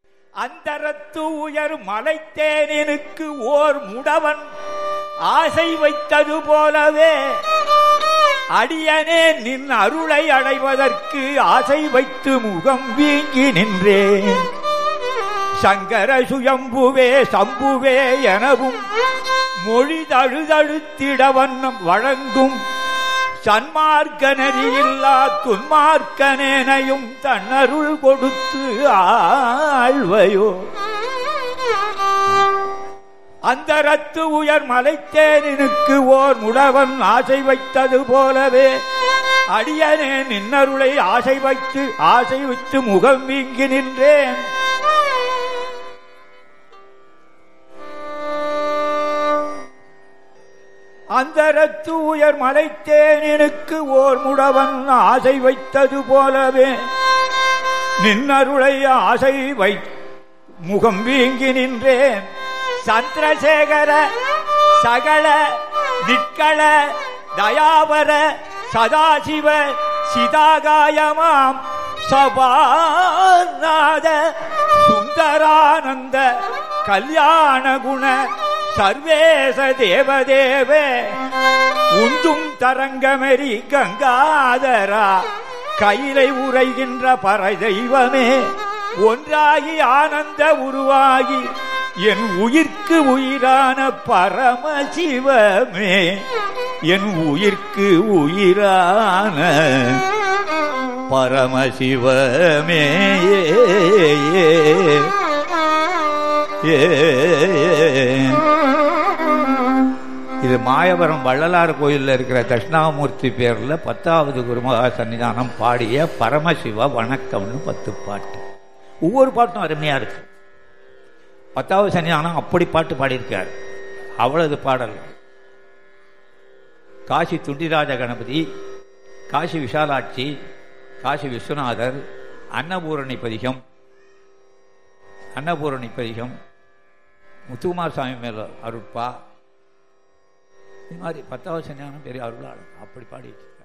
அந்தரத்து உயர் மலைத்தேனனுக்கு ஓர் முடவன் ஆசை வைத்தது போலவே அடியனே நின் அருளை அடைவதற்கு ஆசை வைத்து முகம் வீங்கி நின்றேன் சங்கர சுயம்புவே சம்புவே எனவும் மொழி தழுதழுத்திடவன் வழங்கும் சன்மார்க்க நெறியில்லா துன்மார்க்கனேனையும் தன்னருள் கொடுத்து ஆழ்வையோ அந்தரத்து உயர் மலைத்தேனினுக்கு ஓர் முடவன் ஆசை வைத்தது போலவே அடியனே நின்னருளை ஆசை வைத்து ஆசை வைத்து முகம் வீங்கி நின்றேன் அந்தரத்து உயர் மலைத்தேனினுக்கு ஓர் முடவன் ஆசை வைத்தது போலவே நின்னருளை ஆசை வை முகம் வீங்கி நின்றேன் சந்திரசேகர சகல நிட்கள தயாவர சதாசிவ சிதாகாயமாம் சபாநாத சுந்தரானந்த கல்யாண குண சர்வேச தேவதேவ உந்தும் தரங்கமெரி கங்காதரா கையிலை உரைகின்ற பரதெய்வமே ஒன்றாகி ஆனந்த உருவாகி என் உயிர்க்கு உயிரான பரமசிவமே என் உயிர்க்கு உயிரான பரமசிவமே ஏ இது மாயவரம் வள்ளலார் கோயிலில் இருக்கிற தட்சிணாமூர்த்தி பேரில் பத்தாவது குருமகா சன்னிதானம் பாடிய பரமசிவ வணக்கம்னு பத்து பாட்டு ஒவ்வொரு பாட்டும் அருமையா இருக்கு பத்தாவது சன்னிதானம் அப்படி பாட்டு பாடியிருக்கார் அவ்வளவு பாடல் காசி துண்டிராஜ கணபதி காசி விஷாலாட்சி காசி விஸ்வநாதர் அன்னபூரணி பதிகம் அன்னபூரணி பதிகம் முத்துக்குமார் சாமி மேல அருட்பா இது மாதிரி பத்தாவது சன்னியானம் பெரிய அருளாளர் அப்படி பாடி